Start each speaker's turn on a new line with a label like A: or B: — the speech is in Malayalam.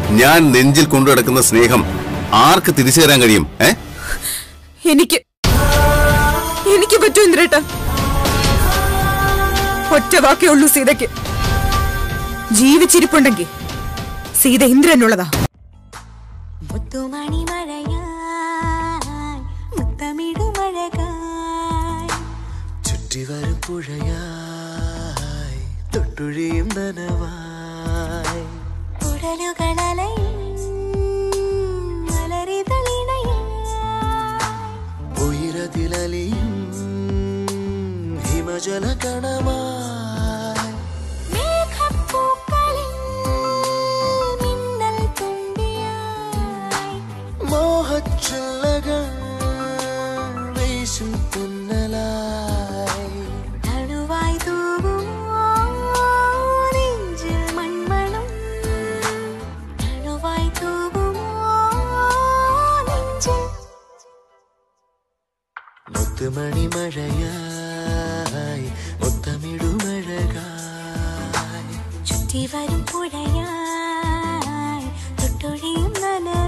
A: ഞാൻ നെഞ്ചിൽ കൊണ്ടു നടക്കുന്ന സ്നേഹം ആർക്ക് തിരിച്ചു തരാൻ കഴിയും ഏ
B: എനിക്ക് എനിക്ക് പറ്റൂ ഇന്ദ്രേട്ട ഒറ്റ വാക്കേ ഉള്ളൂ സീതയ്ക്ക് ജീവിച്ചിരിപ്പുണ്ടെങ്കിൽ സീത ഇന്ദ്രനുള്ളതാ
C: മുത്തുമണി മഴയായി മുത്തമിടുമഴകായി
D: ചുറ്റിവരും പുഴയായി തൊട്ടുഴിയും നനവായി
C: ഉടലുകളലയും മലരിതളിണയായി
D: ഉയരതിലലിയും ഹിമജല കണമായി
C: മേഘപ്പൂക്കളിൽ മിന്നൽ തുമ്പിയായി
D: മോഹച്ചില്ലകൾ വീശും തുന്നലായി
C: തണുവായി തൂകുമോ നെഞ്ചിൽ മൺമണം തണുവായി തൂകുമോ നെഞ്ചിൽ
D: മുത്തുമണി മഴയായി മുത്തമിടുമഴകായി
C: ചുറ്റി വരും പുഴയായി തൊട്ടൊഴിയും നന